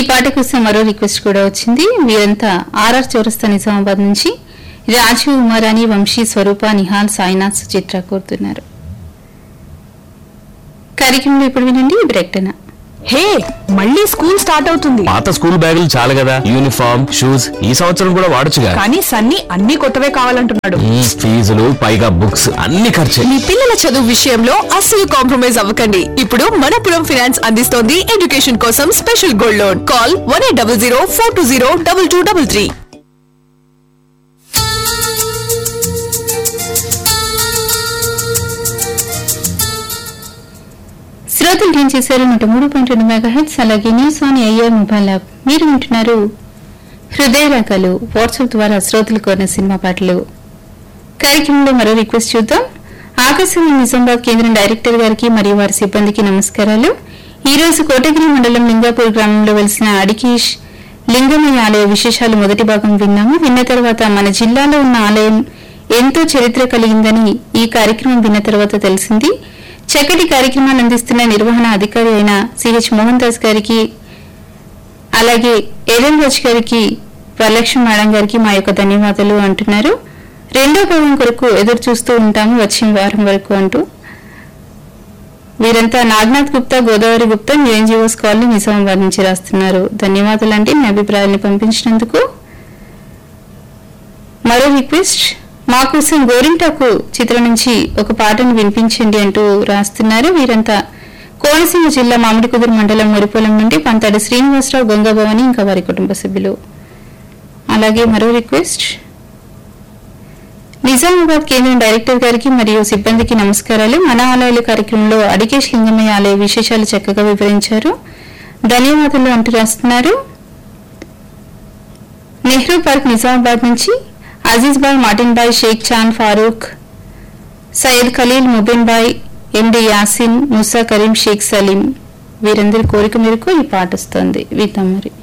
పాట కోసం మరో రిక్వెస్ట్ కూడా వచ్చింది వీరంతా ఆర్ఆర్ చౌరస్తా నిజామాబాద్ నుంచి రాజు ఉమారాణి వంశీ స్వరూప నిహాల్ సాయినాథ్ సుచిత్ర కోరుతున్నారు కార్యక్రమంలో ఇప్పుడు వినండి ఈ ప్రకటన హే మళ్ళీ స్కూల్ స్టార్ట్ అవుతుంది పాత స్కూల్ బ్యాగులు చాలు కదా యూనిఫామ్ షూస్ ఈ సంవత్సరం కూడా వాడొచ్చుగా కానీ సన్నీ అన్ని కొత్తవే కావాలంటున్నాడు ఈ ఫీజులు పైగా బుక్స్ అన్ని ఖర్చే మీ పిల్లల చదువు విషయంలో అస్సలు కాంప్రమైజ్ అవ్వకండి ఇప్పుడు మనపురం ఫైనాన్స్ అందిస్తోంది ఎడ్యుకేషన్ కోసం special gold loan call one eight double zero four two zero double two double three శ్రోతలు ఏం చేశారు నూట మూడు పాయింట్ రెండు మెగా హెడ్స్ అలాగే news on AIR mobile app మీరు వింటున్నారు హృదయ రాగాలు వాట్సాప్ ద్వారా శ్రోతలు కోరిన సినిమా పాటలు కార్యక్రమంలో మరో రిక్వెస్ట్ చూద్దాం ఆకాశవాణి నిజామాబాద్ కేంద్రం డైరెక్టర్ గారికి మరియు వారి సిబ్బందికి నమస్కారాలు ఈ రోజు కోటగిరి మండలం లింగాపూర్ గ్రామంలో వెలిసిన అడికీష్ లింగమయ్య ఆలయ విశేషాలు మొదటి భాగం విన్నాము విన్న తర్వాత మన జిల్లాలో ఉన్న ఆలయం ఎంతో చరిత్ర కలిగిందని ఈ కార్యక్రమం విన్న తర్వాత తెలిసింది చక్కటి కార్యక్రమాన్ని అందిస్తున్న నిర్వహణ అధికారి అయిన సిహెచ్ మోహన్ దాస్ గారికి అలాగే ఏదన్ రాజ్ గారికి వరలక్ష్మి మేడం గారికి మా యొక్క ధన్యవాదాలు అంటున్నారు రెండో భాగం కొరకు ఎదురు చూస్తూ ఉంటాము వచ్చే వారం వరకు అంటూ వీరంతా నాగనాథ్ గుప్తా గోదావరి గుప్తా న్యూఎన్జిఓస్ కాలనీ నిజామాబాద్ నుంచి రాస్తున్నారు ధన్యవాదాలు అంటే మీ అభిప్రాయాన్ని పంపించినందుకు మరో రిక్వెస్ట్ మా కోసం గోరింటాకు చిత్రం నుంచి ఒక పాటను వినిపించండి అంటూ రాస్తున్నారు వీరంతా కోనసీమ జిల్లా మామిడికుదురు మండలం మురిపోలం నుండి పంతాడి శ్రీనివాసరావు గంగాభవని ఇంకా వారి కుటుంబ సభ్యులు అలాగే మరో రిక్వెస్ట్ నిజామాబాద్ కేంద్రం డైరెక్టర్ గారికి మరియు సిబ్బందికి నమస్కారాలు మన ఆలయాల కార్యక్రమంలో అడికేష్ లింగమయ్య ఆలయ విశేషాలు చక్కగా వివరించారు ధన్యవాదాలు అంటూ రాస్తున్నారు నెహ్రూ పార్క్ నిజామాబాద్ నుంచి అజీజ్ బాయ్ మార్టిన్ బాయ్ షేక్ చాన్ ఫారూక్ సయ్యద్ ఖలీల్ ముబిన్ బాయ్ ఎండి యాసిన్ ముసా కరీం షేక్ సలీం వీరందరి కోరిక మేరకు ఈ పాట వస్తుంది విద్దాం మరి